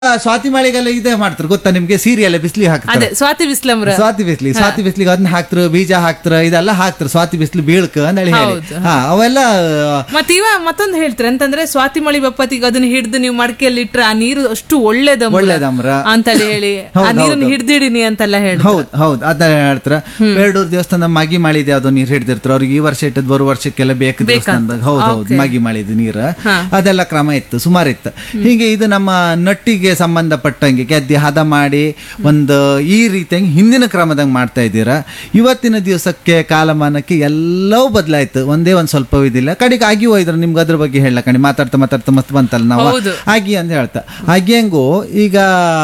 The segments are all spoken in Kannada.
ಸ್ವಾತಿ ಮಳೆಗೆಲ್ಲ ಇದೇ ಮಾಡ್ತಾರೆ ಗೊತ್ತಾ ನಿಮ್ಗೆ ಸೀರಿಯಲ್ ಬಿಸ್ಲಿ ಹಾಕ್ತಾರೆ ಅದೇ ಸ್ವಾತಿ ಬಿಸ್ಲಮ್ರ ಸ್ವಾತಿ ಬಿಸ್ಲಿ ಸ್ವಾತಿ ಬಿಸ್ಲಿಗೆ ಅದನ್ನ ಹಾಕ್ತಾರೆ ಬೀಜ ಹಾಕ್ತಾರೆ ಇದೆಲ್ಲ ಹಾಕ್ತಾರೆ ಸ್ವಾತಿ ಬಿಸ್ಲು ಬೀಳ್ಕ ಅಂತೇಳಿ ಹೇಳಿ ಹೌದು. ಹಾ ಅವೆಲ್ಲ ಮತ್ ಇವ ಮತ್ತೊಂದು ಹೇಳ್ತಾರೆ ಅಂತಂದ್ರೆ ಸ್ವಾತಿ ಮಳಿ ಬಪ್ಪತ್ತಿಗೆ ಅದನ್ನ ಹಿಡ್ದು ನೀವು ಮಡಕೆಯಲ್ಲಿ ಇಟ್ರೆ ಆ ನೀರು ಅಷ್ಟು ಒಳ್ಳೇದಮ್ಮ ಒಳ್ಳೇದಮ್ರ. ಅಂತೇಳಿ ಹೇಳಿ ಆ ಹೌದು, ನೀರನ್ನ ಹೌದು. ಹಿಡ್ದಿಡಿನಿ ಅಂತೆಲ್ಲ ಹೇಳಿ ಹೌದ್ ಹೌದ್ ಅದನ್ನ ಹೇಳ್ತಾರ ಬೇಡೂರ್ ದೇವಸ್ಥಾನ ಮಗಿ ಮಾಡಿದೆ ಅದು ನೀರ್ ಹಿಡ್ದಿರ್ತಾರ ಅವ್ರಿಗೆ ಈ ವರ್ಷ ಇಟ್ಟದ್ ಬರೋ ವರ್ಷಕ್ಕೆಲ್ಲ ಬೇಕು ದೇವಸ್ಥಾನದಾಗ ಹೌದ್ ಹೌದ್ ಮಗಿ ಮಾಡಿದ ನೀರ್ ಅದೆಲ್ಲ ಕ್ರಮ ಇತ್ತು ಸುಮಾರು ಇತ್ತು ಹೀಗೆ ಇದು ನಮ್ಮ ನಟ್ಟಿಗೆ ಸಂಬಂಧಪಟ್ಟಂಗೆ ಗೆದ್ದಿ ಹದ ಮಾಡಿ ಒಂದು ಈ ರೀತಿಯಾಗಿ ಹಿಂದಿನ ಕ್ರಮದಾಗ ಮಾಡ್ತಾ ಇದ್ದೀರಾ ಇವತ್ತಿನ ದಿವಸಕ್ಕೆ ಕಾಲಮಾನಕ್ಕೆ ಎಲ್ಲವೂ ಬದಲಾಯ್ತು ಒಂದೇ ಒಂದ್ ಸ್ವಲ್ಪ ಇದಿಲ್ಲ ಕಡೆಗೆ ಆಗಿ ಹೋಯ್ದ್ರು ನಿಮ್ಗೆ ಅದ್ರ ಬಗ್ಗೆ ಹೇಳ ಕಣಿ ಮಾತಾಡ್ತಾ ಮಾತಾಡ್ತಾ ಮಸ್ತ್ ಬಂತಲ್ಲ ನಾವು ಹೌದು. ಆಗಿ ಅಂತ ಹೇಳ್ತಾ ಅಗ್ಗಿಯಂಗು ಈಗ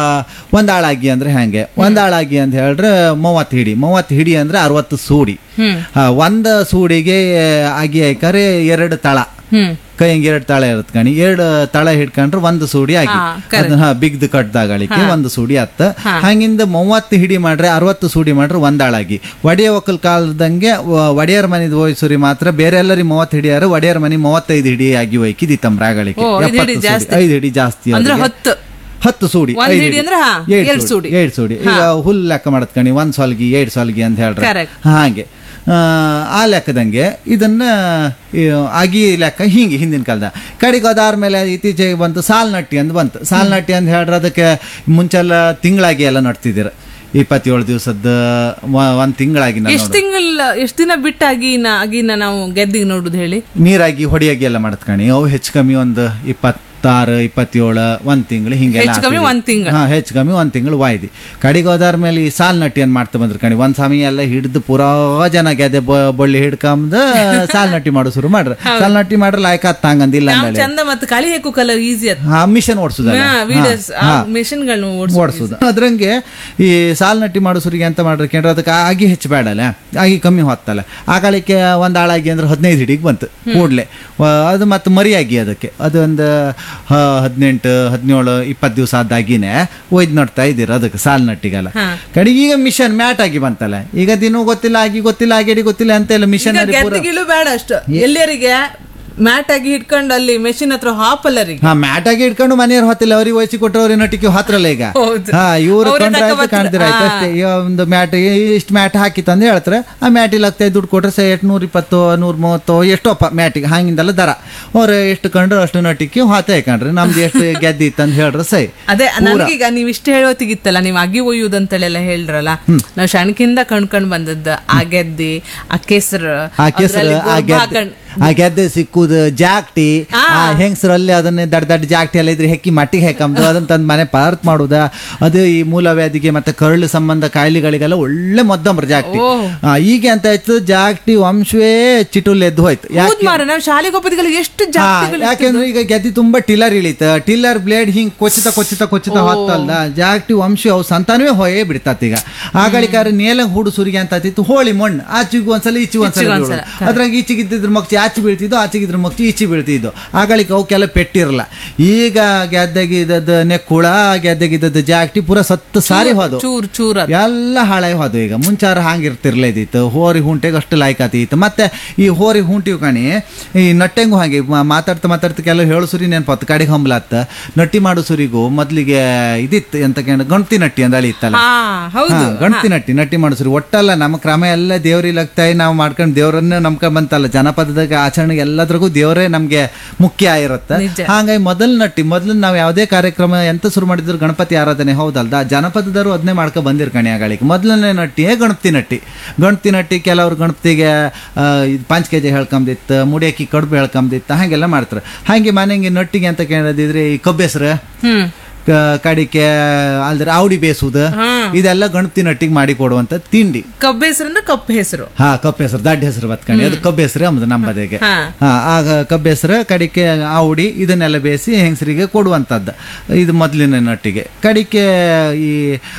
ಒಂದ್ ಆಳಾಗಿ ಅಂದ್ರೆ ಹೆಂಗೆ ಒಂದ್ ಆಳಾಗಿ ಅಂತ ಹೇಳಿದ್ರೆ ಮೂವತ್ತು ಹಿಡಿ ಮೂವತ್ತು ಹಿಡಿ ಅಂದ್ರೆ ಅರವತ್ತು ಸೂಡಿ ಹಾ, ಒಂದ್ ಸೂಡಿಗೆ ಆಗಿ ಹಾಕರೆ ಎರಡು ತಳ ಹ್ಮ್ ಕೈ ಹಂಗೆ ಎರಡು ತಳ ಇರುತ್ತೆ ಕಣಿ ಎರಡು ತಳ ಹಿಡ್ಕೊಂಡ್ರೆ ಒಂದು ಸೂಡಿ ಆಗಿ ಹಾ, correct. ಅದನ್ನ ಹಾ, ಬಿಗ್ದು ಕಟ್ದಾಗಳಿಕೆ ಒಂದು ಸೂಡಿ ಹತ್ತ ಹಂಗಿಂದ ಮೂವತ್ತು ಹಿಡಿ ಮಾಡ್ರೆ ಅರವತ್ತು ಸೂಡಿ ಮಾಡ್ರೆ ಒಂದಾಳಾಗಿ ಒಡೆಯ ಒಕ್ಕಲ್ ಕಾಲದಂಗೆ ವ- ಒಡೆಯರ್ ಮನಿದ ಹೋಯ್ಸುರಿ ಮಾತ್ರ ಬೇರೆ ಎಲ್ಲರಿ ಮೂವತ್ತು ಹಿಡಿಯಾರ ಒಡೆಯರ್ ಮನಿ ಮೂವತ್ತೈದು ಹಿಡಿ ಆಗಿ ಹೋಯ್ಕಿದಿತ್ತಮ್ ರಾಗಳಿಕೆ ಓ, ಐದು ಹಿಡಿ ಎಪ್ಪತ್ತು ಸೂಡಿ. ಜಾಸ್ತಿ. ಐದು ಹಿಡಿ ಜಾಸ್ತಿ ಅಂದ್ರೆ ಅವ್ರಿಗೆ. ಹತ್ತು ಹತ್ತು ಸೂಡಿ ಒಂದ್ ಐದು ಹಿಡಿ ಅಂದ್ರೆ ಹಾ, ಏಳ್ ಎರಡ್ ಸೂಡಿ. ಏಳ್ ಸೂಡಿ ಈಗ ಹುಲ್ ಲೆಕ್ಕ ಮಾಡತ್ಕಣಿ ಒಂದ್ ಸೊಲ್ಗಿ ಏಡ್ ಸೊಲ್ಗಿ ಅಂತ ಹೇಳ್ರೆ Correct. ಹಾಗೆ ಆ, ಆ ಲೆಕ್ಕದಂಗೆ ಇದನ್ನ ಈ, ಆಗಿ ಲೆಕ್ಕ ಹಿಂಗೆ ಹಿಂದಿನ ಕಾಲದ ಕಡೆಗೆ ಅದಾದ್ಮೇಲೆ ಇತ್ತೀಚೆಗೆ ಬಂತು ಸಾಲ್ ನಟ್ಟಿ ಅಂತ ಬಂತು ಸಾಲ್ ನಟ್ಟಿ ಅಂತ ಹೇಳ್ರೆ ಅದಕ್ಕೆ ಮುಂಚೆಲ್ಲ ತಿಂಗಳಾಗಿ ಎಲ್ಲ ನಡ್ತಿದ್ದೀರ ಇಪ್ಪತ್ತೇಳು ದಿವಸದ ಒಂದ್ ತಿಂಗಳಾಗಿ ನಾನು ಎಷ್ಟ್ ತಿಂಗಳ ಎಷ್ಟ್ ದಿನ ಬಿಟ್ಟಾಗಿ ಆಗಿನ ನಾವು ಗೆದ್ದಿಗೆ ನೋಡುದು ಹೇಳಿ ನೀರಾಗಿ ಹೊಡಿಯಾಗಿ ಎಲ್ಲ ಮಾಡತ್ಕಣಿ ಅವು ಹೆಚ್ಚು ಕಮ್ಮಿ ಒಂದು ಇಪ್ಪತ್ತಾರು ಇಪ್ಪತ್ತೇಳು ಒಂದ್ ತಿಂಗಳು ಹಿಂಗೆಲ್ಲ ಹೆಚ್ಚು ಕಮ್ಮಿ ಹಾಕ್ತಿದ್ವಿ. ಒಂದ್ ತಿಂಗ್ಳು. ಹಾ ಹೆಚ್ಚು ಕಮ್ಮಿ ಒಂದ್ ತಿಂಗಳು ವಾಯ್ದಿ ಕಡೆಗೆ ಹೋದಾರ ಮೇಲೆ ಈ ಸಾಲ್ ನಟ್ಟಿ ಏನ್ ಮಾಡ್ತಾ ಬಂದ್ರು ಕಣಿ ಒಂದ್ ಸಮಯ ಎಲ್ಲ ಹಿಡಿದು ಪೂರಾ ಜನ ಗೆದೆ ಬ- ಬಳ್ಳಿ ಹಿಡ್ಕೊಂಡ್ ಸಾಲ್ ನಟ್ಟಿ ಮಾಡೋ ಶುರು ಮಾಡ್ರ ಸಾಲ್ ನಟ್ಟಿ ಮಾಡ್ರೆ ಲಾಯ್ಕ ಹತ್ತಂಗಂದಿಲ್ಲ ನಾವು ಅಂದಳೆ ಚಂದ ಮತ್ತೆ ಕಳಿ ಹಾಕು ಕಲರ್ ಈಸಿ ಅತ್ ಹಾ ಮಿಷನ್ ಓಡಿಸುದಲ್ಲ ವಿಡಿಯೋಸ್ ಮಿಷನ್ಗಳನ್ನ ಓಡಿಸುದು ಅದ್ರಂಗೆ ಈ ಸಾಲ್ ನಟ್ಟಿ ಮಾಡೋ ಸುರಿಗೆ ಅಂತ ಮಾಡ್ರಿ ಕೇಂದ್ರ ಅದಕ್ಕೆ ಆಗಿ ಹೆಚ್ಚು ಬೇಡಲ್ಲ ಆಗಿ ಕಮ್ಮಿ ಹೊತ್ತಲ್ಲ ಆ ಕಾಲಕ್ಕೆ ಒಂದ್ ಆಳಾಗಿ ಅಂದ್ರೆ ಹದಿನೈದು ಹಿಡಿಗೆ ಬಂತು ಕೂಡ್ಲೆ ವ- ಅದು ಮತ್ತೆ ಮರಿಯಾಗಿ ಅದಕ್ಕೆ ಅದು ಒಂದು ಹದಿನೆಂಟು ಹದಿನೇಳು ಇಪ್ಪತ್ತು ದಿವಸ ಆದಾಗಿನೇ ಒಯ್ದು ನೋಡ್ತಾ ಇದ್ದೀರ ಅದಕ್ಕೆ ಸಾಲ್ ನಟ್ಟಿಗೆಲ್ಲ ಕಡೆಗೆ ಈಗ ಮಿಷನ್ ಮ್ಯಾಟ್ ಆಗಿ ಬಂತಲ್ಲ ಈಗ ದಿನೂ ಗೊತ್ತಿಲ್ಲ ಆಗಿ ಗೊತ್ತಿಲ್ಲ ಆಗೇಡಿ ಗೊತ್ತಿಲ್ಲ ಅಂತೆಲ್ಲ ಮಿಷನ್ ಗೆದ್ದಿಗಿಳು ಬೇಡ ಅಷ್ಟು ಎಲ್ಲರಿಗೆ ಮ್ಯಾಟ್ ಆಗಿ ಹಿಡ್ಕೊಂಡು ಅಲ್ಲಿ ಮೆಷಿನ್ ಹತ್ರ ಹಾಪಲ್ಲರಿಗೆ ಹಾ ಮ್ಯಾಟ್ ಆಗಿ ಇಟ್ಕೊಂಡು ಮನೆಯವ್ರು ಹೊತ್ತಿಲ್ಲ ಅವ್ರಿಗೆ ವಹಿಸಿ ಕೊಟ್ಟವ್ರಿ ನಟಿಕೆ ಹತ್ರಲ್ಲ ಈಗ ಹೌದು. ಹಾ ಇವ್ರು ಅವ್ರೇ ಕಂಡ್ರೆ ಆಯ್ತು ತಗೊಬರ್ತಾರೆ. ಕಾಣ್ತೀರ ಆಯ್ತು ಹಾ. ಅಷ್ಟೇ ಈಗ ಒಂದು ಮ್ಯಾಟ್ ಇಷ್ಟು ಮ್ಯಾಟ್ ಹಾಕಿತ್ತು ಅಂತ ಹೇಳ್ತಾರೆ ಆ ಮ್ಯಾಟಿಗೆ ಹತ್ತೈದು ದುಡ್ಡು ಕೊಟ್ರೆ ಸಹ ಎಷ್ಟು ನೂರ ಇಪ್ಪತ್ತು ನೂರ ಮೂವತ್ತು ಎಷ್ಟೋಪ್ಪ ಮ್ಯಾಟಿಗೆ ಹಂಗಿಂದೆಲ್ಲ ದರ ಅವ್ರು ಎಷ್ಟು ಕಂಡ್ರು ಅಷ್ಟು ನಟಿಕೆ ಹಾತೆ ಕಂಡ್ರಿ ನಮ್ದು ಎಷ್ಟು ಗೆದ್ದಿತ್ತು ಅಂತ ಹೇಳ್ರೆ ಸೈ ಅದೇ ನನಗೀಗ ನೀವ್ ಇಷ್ಟ ಹೇಳೋತಿಗಿತ್ತಲ್ಲ ನೀವ್ ಅಗಿ ಒಯ್ಯುದಂತಳೆಲ್ಲ ಹೇಳ್ರಲ್ಲ ನಾವ್ ಶಣಕಿಂದ ಕಣ್ಕೊಂಡ್ ಬಂದದ್ದು ಆ ಗೆದ್ದಿ ಆ ಕೆಸರು ಆ ಕೆಸರು ಅದ್ರಲ್ಲಿ ಆ ಗೊಬ್ಬ ಗೆದ್ದೆ ಹಾಕೊಂಡ್- ಆ ಗೆದ್ದೆ ಸಿಕ್ಕುದು ಜಾಕ್ಟಿ ಆ. ಆ ಹೆಂಗಸರಲ್ಲಿ ಅದನ್ನೇ ದಡ್ಡ ದಡ್ಡ ಜಾಕ್ಟಿ ಎಲ್ಲ ಇದ್ರೆ ಹೆಕ್ಕಿ ಮಟ್ಟಿಗೆ ಹಾಕಂದು ಅದನ್ನ ತಂದು ಮನೆ ಪಾರ್ತ್ ಮಾಡುದ ಅದು ಈ ಮೂಲವ್ಯಾಧಿಗೆ ಮತ್ತೆ ಕರಳು ಸಂಬಂಧ ಕಾಯಿಲೆಗಳಿಗೆಲ್ಲ ಒಳ್ಳೆ ಮದ್ದಮ್ರ ಜಾಕ್ಟಿ ಓ. ಆ, ಈಗ ಅಂತ ಆಯ್ತು ಜಾಕ್ಟಿ ವಂಶವೇ ಚಿಟುಲ್ ಎದ್ದು ಹೋಯ್ತು ಯಾಕೆ ಹೌದ್ ಮಾರ ನಾವ್ ಶಾಲೆಗೆ ಹೋಗೋದಿಗಳಿಗೆ ಎಷ್ಟು ಹಾ, ಜಾಸ್ತಿ ಯಾಕೆಂದ್ರೆ ಈಗ ಗೆದ್ದಿ ತುಂಬಾ ಟಿಲ್ಲರ್ ಇಳಿತ ಟಿಲ್ಲರ್ ಬ್ಲೇಡ್ ಹಿಂಗ್ ಕೊಚ್ಚಿತ ಕೊಚ್ಚಿತ ಕೊಚ್ಚಿತ ಹೊತ್ತಲ್ಲ ಜಾಕ್ಟಿ ವಂಶ ಅವು ಸಂತಾನವೇ ಹೊಯೇ ಬಿಡ್ತಾತ್ ಈಗ ಆಗಳಿಕಾರ ನೇಲ ಹುಡು ಸುರಿಗೆ ಅಂತ ಆತಿತ್ತು ಹೋಳಿ ಮಣ್ಣು ಆಚಿಗೂ ಒಂದ್ಸಲ ಈಚಿ ಒಂದ್ಸಲ ಈಚಿಗ್ ಬೀಳೋದು. ಒಂದ್ಸಲ, ಅದ್ರಾಗ ಈಚಿಗಿದ್ದಿದ್ರ ಮಗ್ಚಿ ಆಚೆ ಬೀಳ್ತಿದ್ದು ಆಚೆಗಿದ್ರ ಮಗ್ಚಿ ಈಚೆ ಬೀಳ್ತಿದ್ದು ಆಗಳಿಕ ಅವಕ್ಕೆಲ್ಲ ಪೆಟ್ಟಿರಲ್ಲ ಈಗ ಗೆದ್ದಾಗಿದ್ದದ್ದು ನೆಕ್ಕುಳ ಗೆದ್ದಾಗಿದ್ದದ್ದು ಜಾಕ್ಟಿ ಪೂರ ಸತ್ತು ಸಾರಿ ಹೋದು ಚೂರ್ ಚೂರ್ ಅದ್. ಎಲ್ಲ ಹಾಳಾಗಿ ಹೋದು ಈಗ ಮುಂಚಾರ ಹಾಂಗಿರ್ತಿರ್ಲೇದಿತ್ತು ಹೋರಿ ಹುಂಟೆಗೆ ಅಷ್ಟು ಲಾಯ್ಕಾತಿತ್ತು ಮತ್ತೆ ಈ ಹೋರಿ ಹುಂಟಿವ್ ಕಣಿ ಈ ನಟ್ಟೆಂಗು ಹಾಗೆ ಮ- ಮಾತಾಡ್ತಾ ಮಾತಾಡ್ತಾ ಕೆಲವು ಹೇಳು ಸುರಿ ನೆನ್ಪತ್ತು ಕಡೆಗೆ ಹಂಬ್ಲತ್ತ ನಟ್ಟಿ ಮಾಡೋ ಸುರಿಗೂ ಮೊದ್ಲಿಗೆ ಇದಿತ್ತು ಎಂತ ಕೇಳ ಗಣತಿ ನಟ್ಟಿ ಅಂತ ಅಳಿ ಇತ್ತಲ್ಲ ಹಾ ಹೌದು ಹಾ, ಗಣತಿ ನಟ್ಟಿ ನಟ್ಟಿ ಮಾಡಿಸ್ರಿ ಒಟ್ಟಲ್ಲ ನಮ್ಮ ಕ್ರಮ ಎಲ್ಲ ದೇವ್ರಿ ಲಗ್ತಾಯಿ ನಾವು ಮಾಡ್ಕೊಂಡು ದೇವ್ರನ್ನ ನಂಬ್ಕೊಂಡ್ ಬಂತಲ್ಲ ಜನಪದದಾಗ ಆಚರಣೆಗೆ ಎಲ್ಲದ್ರಾಗೂ ದೇವರೇ ನಮ್ಗೆ ಮುಖ್ಯ ಆಗಿರುತ್ತೆ ನಿಜ. ಹಾಗಾಗಿ ಮೊದಲ್ ನಟ್ಟಿ ಮೊದಲು ನಾವು ಯಾವುದೇ ಕಾರ್ಯಕ್ರಮ ಎಂತ ಶುರು ಮಾಡಿದ್ರು ಗಣಪತಿ ಆರಾಧನೆ ಹೌದಲ್ದ ಜನಪದದವರು ಅದನ್ನೇ ಮಾಡ್ಕೊ ಬಂದಿರ್ಕಣಿ ಆಗಳಿಗೆ ಮೊದಲನೇ ನಟ್ಟಿಯೇ ಗಣಪತಿ ನಟ್ಟಿ ಗಣಪತಿ ನಟ್ಟಿ ಕೆಲವ್ರು ಗಣಪತಿಗೆ ಆ, ಇದ್ ಪಾಂಚ್ ಕೆ ಜಿ ಹೇಳ್ಕೊಂಬಿತ್ತು ಮುಡಿಯಕ್ಕಿ ಕಡುಬು ಹೇಳ್ಕೊಂಬಿತ್ತು ಹಾಗೆಲ್ಲ ಮಾಡ್ತಾರೆ ಹಾಗೆ ಮನೆಗೆ ನಟ್ಟಿಗೆ ಅಂತ ಕೇಳೋದಿದ್ರೆ ಈ ಕಬ್ಬೆಸ್ರು ಹ್ಮ್ ಕ- ಕಡಿಕೆ ಅಲ್ದ್ರೆ ಆವಡಿ ಬೇಸುದು ಇದೆಲ್ಲ ಗಣಪತಿ ನಟ್ಟಿಗೆ ಮಾಡಿ ಕೊಡುವಂತ ತಿಂಡಿ ಕಬ್ಬು ಹೆಸರು ಅಂದ್ರೆ ಕಪ್ಪು ಹೆಸರು ಹಾ ಕಬ್ಬು ಹೆಸರು ದಡ್ಡ ಹೆಸರು ಬತ್ಕಣಿ ಅದು ಕಬ್ಬು ಹೆಸರು ಅಂಬುದು ನಮ್ಮದೆಗೆ ಹಾ. ಹಾ ಆಗ ಕಬ್ಬು ಹೆಸರು ಕಡಿಕೆ ಆವುಡಿ ಇದನ್ನೆಲ್ಲ ಬೇಯಿಸಿ ಹೆಂಗಸರಿಗೆ ಕೊಡುವಂಥದ್ದು ಇದು ಮೊದಲಿನ ನಟ್ಟಿಗೆ ಕಡಿಕೆ ಈ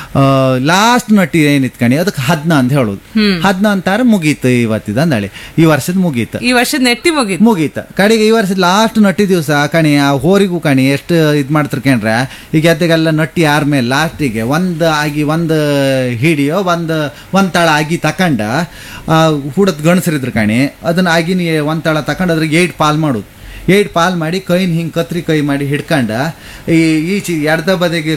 ಲಾಸ್ಟ್ ನಟ್ಟಿ ಏನಿತ್ತು ಕಣಿ ಅದಕ್ಕೆ ಹದ್ನ ಅಂತ ಹೇಳೋದು ಹದ್ನ ಅಂತಾರೆ ಮುಗೀತು ಇವತ್ತಿದ ಅಂದಳಿ ಈ ವರ್ಷದ ಮುಗೀತು ಈ ವರ್ಷದ ನೆಟ್ಟಿ ಮುಗಿದ್ ಮುಗೀತ ಕಡೆಗೆ ಈ ವರ್ಷದ ಲಾಸ್ಟ್ ನಟ್ಟಿ ದಿವಸ ಕಣಿ ಆ ಹೋರಿಗೂ ಕಣಿ ಎಷ್ಟು ಇದು ಮಾಡ್ತಾರೆ ಕೇಂದ್ರ ಈಗ ಎದ್ದೆಗೆಲ್ಲ ನಟ್ಟಿ ಆರ್ಮೇಲೆ ಲಾಸ್ಟಿಗೆ ಒಂದು ಆಗಿ ಒಂದು ಹಿಡಿಯೋ ಒಂದು ಒಂದು ತಳ ಆಗಿ ತಕಂಡ ಹುಡದ್ ಗಣಸರಿದ್ರು ಕಣಿ ಅದನ್ನ ಆಗಿನ ಒಂದು ತಳ ತಕೊಂಡು ಅದ್ರಿಗೆ ಏಟ್ ಪಾಲ್ ಮಾಡೋದು ಏಟ್ ಪಾಲ್ ಮಾಡಿ ಕೈನ್ ಹಿಂಗ್ ಕತ್ರಿ ಕೈ ಮಾಡಿ ಹಿಡ್ಕೊಂಡ ಈ ಈಚೆ ಎಡ್ದ ಬದಿಗೆ